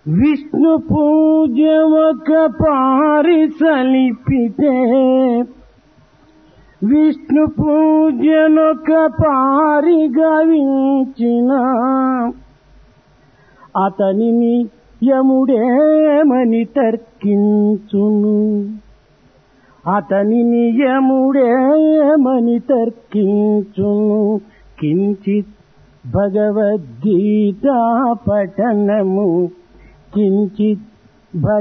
విష్ణు పూజ ఒక పారి సలిపితే విష్ణు పూజనొక పారి గవించిన అతనిని యముడేమని తర్కించును అతనిని యముడేమని తర్కించును కించిత్ భగవద్గీత పఠనము కించిత్